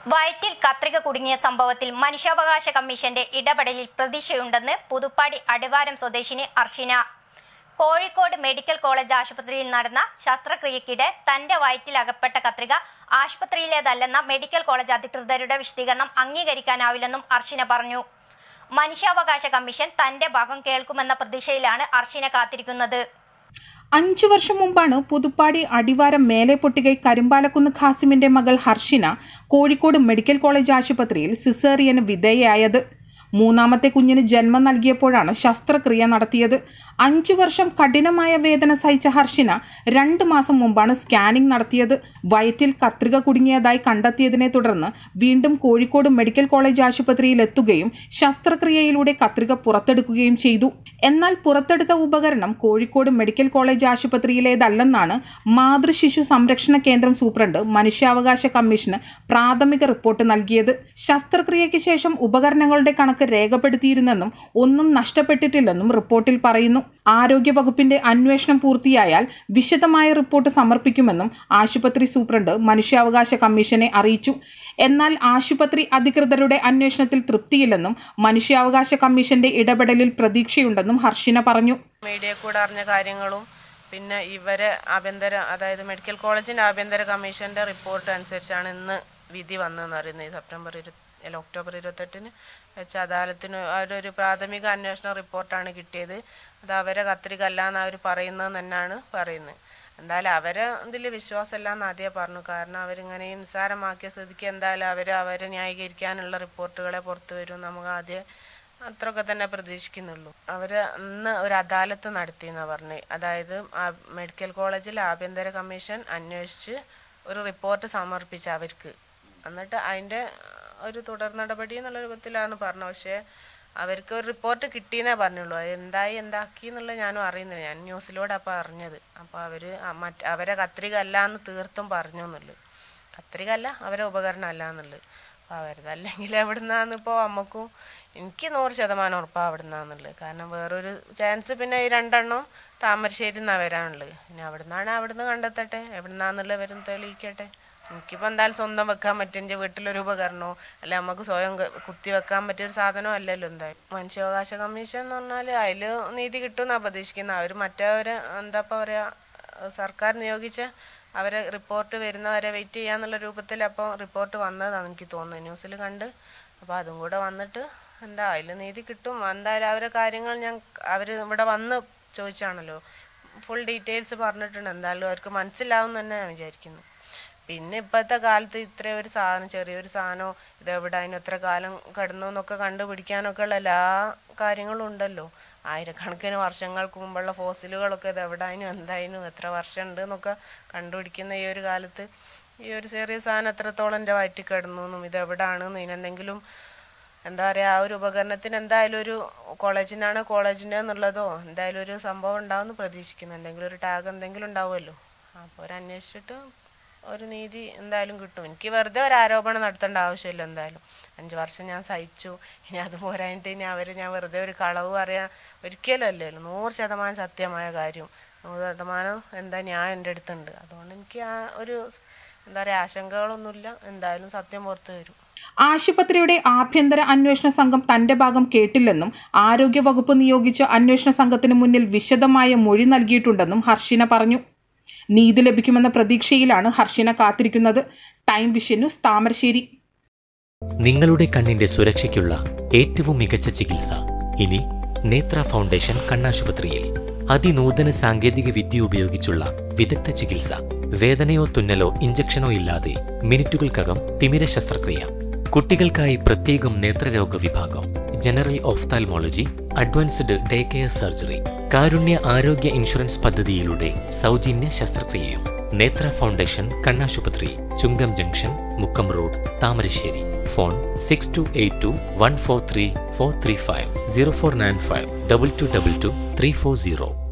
വയറ്റിൽ കത്രിക കുടുങ്ങിയ സംഭവത്തിൽ മനുഷ്യാവകാശ കമ്മീഷന്റെ ഇടപെടലിൽ പ്രതീക്ഷയുണ്ടെന്ന് പുതുപ്പാടി അടിവാരം സ്വദേശിനി അർഷിന കോഴിക്കോട് മെഡിക്കൽ കോളേജ് ആശുപത്രിയിൽ നടന്ന ശസ്ത്രക്രിയക്കിടെ തന്റെ വയറ്റിൽ അകപ്പെട്ട കത്രിക ആശുപത്രിയിലേതല്ലെന്ന മെഡിക്കൽ കോളേജ് അധികൃതരുടെ വിശദീകരണം അംഗീകരിക്കാനാവില്ലെന്നും അർഷിന പറഞ്ഞു മനുഷ്യാവകാശ കമ്മീഷൻ തന്റെ ഭാഗം കേൾക്കുമെന്ന പ്രതീക്ഷയിലാണ് അർഷിന കാത്തിരിക്കുന്നത് അഞ്ചു വർഷം മുമ്പാണ് പുതുപ്പാടി അടിവാരം മേലെപ്പൊട്ടികൈ കരിമ്പാലക്കുന്ന് ഖാസിമിന്റെ മകൾ ഹർഷിന കോഴിക്കോട് മെഡിക്കൽ കോളേജ് ആശുപത്രിയിൽ സിസേറിയന് വിധേയയായത് മൂന്നാമത്തെ കുഞ്ഞിന് ജന്മം നൽകിയപ്പോഴാണ് ശസ്ത്രക്രിയ നടത്തിയത് അഞ്ചു വർഷം കഠിനമായ വേദന സഹിച്ച ഹർഷിന രണ്ട് മാസം മുമ്പാണ് സ്കാനിംഗ് നടത്തിയത് വയറ്റിൽ കത്രിക കുടുങ്ങിയതായി കണ്ടെത്തിയതിനെ തുടർന്ന് വീണ്ടും കോഴിക്കോട് മെഡിക്കൽ കോളേജ് ആശുപത്രിയിൽ എത്തുകയും ശസ്ത്രക്രിയയിലൂടെ കത്രിക പുറത്തെടുക്കുകയും ചെയ്തു എന്നാൽ പുറത്തെടുത്ത ഉപകരണം കോഴിക്കോട് മെഡിക്കൽ കോളേജ് ആശുപത്രിയിലേതല്ലെന്നാണ് മാതൃശിശു സംരക്ഷണ കേന്ദ്രം സൂപ്രണ്ട് മനുഷ്യാവകാശ കമ്മീഷന് പ്രാഥമിക റിപ്പോർട്ട് നൽകിയത് ശസ്ത്രക്രിയയ്ക്ക് ശേഷം ഉപകരണങ്ങളുടെ കണക്ക് രേഖപ്പെടുത്തിയിരുന്നെന്നും ഒന്നും നഷ്ടപ്പെട്ടിട്ടില്ലെന്നും റിപ്പോർട്ടിൽ പറയുന്നു ആരോഗ്യ വകുപ്പിന്റെ അന്വേഷണം പൂർത്തിയായാൽ വിശദമായ റിപ്പോർട്ട് സമർപ്പിക്കുമെന്നും ആശുപത്രി സൂപ്രണ്ട് മനുഷ്യാവകാശ കമ്മീഷനെ അറിയിച്ചു എന്നാൽ ആശുപത്രി അധികൃതരുടെ അന്വേഷണത്തിൽ തൃപ്തിയില്ലെന്നും മനുഷ്യാവകാശ കമ്മീഷന്റെ ഇടപെടലിൽ പ്രതീക്ഷയുണ്ടെന്നും ഹർഷിന പറഞ്ഞു മീഡിയ കൂടെ അറിഞ്ഞ കാര്യങ്ങളും പിന്നെ ഇവരെ ആഭ്യന്തര അതായത് മെഡിക്കൽ കോളേജിൻ്റെ ആഭ്യന്തര കമ്മീഷൻ്റെ റിപ്പോർട്ട് അനുസരിച്ചാണ് ഇന്ന് വിധി വന്നതെന്ന് അറിയുന്നത് ഈ സെപ്റ്റംബർ ഇരു അല്ല ഒക്ടോബർ ഇരുപത്തെട്ടിന് വെച്ച് അദാലത്തിന് അവരൊരു പ്രാഥമിക അന്വേഷണ റിപ്പോർട്ടാണ് കിട്ടിയത് അത് അവരെ കത്രിക അല്ല എന്ന് അവർ പറയുന്നത് തന്നെയാണ് പറയുന്നത് എന്തായാലും അവരെ ഇതിൽ വിശ്വാസമില്ല എന്ന് ആദ്യമേ പറഞ്ഞു കാരണം അവരിങ്ങനെ ഈ നിസ്സാരമാക്കിയ സ്ഥിതിക്ക് എന്തായാലും അവർ അവരെ ന്യായീകരിക്കാനുള്ള റിപ്പോർട്ടുകളെ പുറത്തു വരും നമുക്ക് ആദ്യം അത്രയൊക്കെ തന്നെ പ്രതീക്ഷിക്കുന്നുള്ളൂ അവര് അന്ന് ഒരു അദാലത്ത് നടത്തി എന്നാ പറഞ്ഞത് അതായത് ആ മെഡിക്കൽ കോളേജിൽ ആഭ്യന്തര കമ്മീഷൻ അന്വേഷിച്ച് ഒരു റിപ്പോർട്ട് സമർപ്പിച്ചു അവർക്ക് എന്നിട്ട് അതിൻ്റെ ഒരു തുടർ നടപടി എന്നുള്ള രൂപത്തിലാണ് പറഞ്ഞത് പക്ഷേ അവർക്ക് ഒരു റിപ്പോർട്ട് കിട്ടിയെന്നേ പറഞ്ഞുള്ളൂ അത് എന്തായി എന്താക്കി എന്നുള്ളത് ഞാനും അറിയുന്നില്ല ഞാൻ ന്യൂസിലൂടെ അപ്പോൾ അറിഞ്ഞത് അപ്പോൾ അവർ മറ്റ് അവരെ കത്രിക അല്ല എന്ന് തീർത്തും പറഞ്ഞു എന്നുള്ളു കത്രിക അല്ല അവരെ ഉപകരണം അല്ല എന്നുള്ളത് അപ്പോൾ അവരതല്ലെങ്കിൽ എവിടുന്നാന്ന് ഇപ്പോൾ നമുക്കും എനിക്ക് നൂറ് ശതമാനം ഉറപ്പാണ് അവിടുന്നാന്നുള്ളത് കാരണം വേറൊരു ചാൻസ് പിന്നെ ഈ രണ്ടെണ്ണം താമരശ്ശേരി നിന്നാണ് വരാനുള്ളത് പിന്നെ അവിടുന്നാണ് അവിടുന്ന് കണ്ടെത്തട്ടെ എവിടുന്നാന്നുള്ളത് വരും തെളിയിക്കട്ടെ എനിക്കിപ്പോൾ എന്തായാലും സ്വന്തം വെക്കാൻ പറ്റും എൻ്റെ വീട്ടിലൊരു ഉപകരണമോ അല്ല നമുക്ക് സ്വയം ക- കുത്തി വെക്കാൻ പറ്റിയ ഒരു സാധനം അല്ലല്ലോ എന്തായാലും മനുഷ്യാവകാശ കമ്മീഷൻ എന്ന് പറഞ്ഞാൽ അതിൽ നീതി കിട്ടുമെന്നാണ് പ്രതീക്ഷിക്കുന്നത് അവർ മറ്റവരെ എന്താ പറയുക സർക്കാർ നിയോഗിച്ച അവരെ റിപ്പോർട്ട് വരുന്നവരെ വെയിറ്റ് ചെയ്യാന്നുള്ള രൂപത്തിൽ അപ്പോൾ റിപ്പോർട്ട് വന്നതാണ് എനിക്ക് തോന്നുന്നത് ന്യൂസിൽ കണ്ട് അപ്പോൾ അതും കൂടെ വന്നിട്ട് എന്താ അതിൽ നീതി കിട്ടും എന്തായാലും അവരെ കാര്യങ്ങൾ ഞാൻ അവർ ഇവിടെ വന്ന് ചോദിച്ചാണല്ലോ ഫുൾ ഡീറ്റെയിൽസ് പറഞ്ഞിട്ടുണ്ട് എന്തായാലും അവർക്ക് മനസ്സിലാവും എന്ന് തന്നെ ഞാൻ വിചാരിക്കുന്നു പിന്നെ ഇപ്പോഴത്തെ കാലത്ത് ഇത്ര ഒരു സാധനം ചെറിയൊരു സാധനം ഇതെവിടെ അതിന് എത്ര കാലം കിടന്നു എന്നൊക്കെ കണ്ടുപിടിക്കാനൊക്കെ ഉള്ള എല്ലാ കാര്യങ്ങളും ഉണ്ടല്ലോ ആയിരക്കണക്കിന് വർഷങ്ങൾക്ക് മുമ്പുള്ള ഫോസിലുകളൊക്കെ ഇത് എവിടാനും എന്തായാലും എത്ര വർഷം ഉണ്ട് എന്നൊക്കെ കണ്ടുപിടിക്കുന്ന ഈ ഒരു കാലത്ത് ഈ ഒരു ചെറിയ സാധനം എത്രത്തോളം എൻ്റെ വയറ്റിൽ കിടന്നു എന്നും ഇത് എവിടാണെന്നും ഇതിനെന്തെങ്കിലും എന്താ പറയുക ആ ഒരു ഉപകരണത്തിന് എന്തായാലും ഒരു കോളേജിനാണ് കോളേജിൻ്റെ എന്നുള്ളതോ എന്തായാലും ഒരു സംഭവം ഉണ്ടാവുമെന്ന് പ്രതീക്ഷിക്കുന്നു എന്തെങ്കിലും ഒരു ടാഗ് എന്തെങ്കിലും ഉണ്ടാവുമല്ലോ അപ്പോൾ ഒരു അന്വേഷിച്ചിട്ട് ഒരു നീതി എന്തായാലും കിട്ടും എനിക്ക് വെറുതെ ഒരു ആരോപണം നടത്തേണ്ട ആവശ്യമില്ല എന്തായാലും അഞ്ച് വർഷം ഞാൻ സഹിച്ചു ഇനി അത് പോരാഞ്ഞിട്ട് ഇനി അവർ ഞാൻ വെറുതെ ഒരു കളവ് പറയാൻ ഒരിക്കലും അല്ലല്ലോ നൂറ് ശതമാനം സത്യമായ കാര്യം നൂറ് ശതമാനം എന്താ ഞാൻ എൻ്റെ അടുത്തുണ്ട് അതുകൊണ്ട് എനിക്ക് ആ ഒരു എന്താ പറയുക ആശങ്കകളൊന്നുമില്ല എന്തായാലും സത്യം പുറത്തു വരും ആശുപത്രിയുടെ ആഭ്യന്തര അന്വേഷണ സംഘം തന്റെ ഭാഗം കേട്ടില്ലെന്നും ആരോഗ്യവകുപ്പ് നിയോഗിച്ച അന്വേഷണ സംഘത്തിന് മുന്നിൽ വിശദമായ മൊഴി നൽകിയിട്ടുണ്ടെന്നും ഹർഷിന പറഞ്ഞു നീതി ലഭിക്കുമെന്ന പ്രതീക്ഷയിലാണ് ഹർഷിന കാത്തിരിക്കുന്നത് ടൈം വിഷൻ ന്യൂസ് താമരശ്ശേരി നിങ്ങളുടെ കണ്ണിന്റെ സുരക്ഷയ്ക്കുള്ള ഏറ്റവും മികച്ച ചികിത്സ ഇനി നേത്ര ഫൗണ്ടേഷൻ കണ്ണാശുപത്രിയിൽ അതിനൂതന സാങ്കേതിക വിദ്യ ഉപയോഗിച്ചുള്ള വിദഗ്ധ ചികിത്സ വേദനയോ തുന്നലോ ഇഞ്ചക്ഷനോ ഇല്ലാതെ മിനിറ്റുകൾക്കകം തിമിര ശസ്ത്രക്രിയ കുട്ടികൾക്കായി പ്രത്യേകം നേത്രരോഗ വിഭാഗം general ophthalmology advanced day care surgery Karunya Arogya insurance പദ്ധതിയിലൂടെ സൗജന്യ ശസ്ത്രക്രിയയും നേത്ര ഫൗണ്ടേഷൻ കണ്ണാശുപത്രി Chungam junction Mukkam road Thamarassery phone six two eight two one four three four three five zero four nine five double two double two three four zero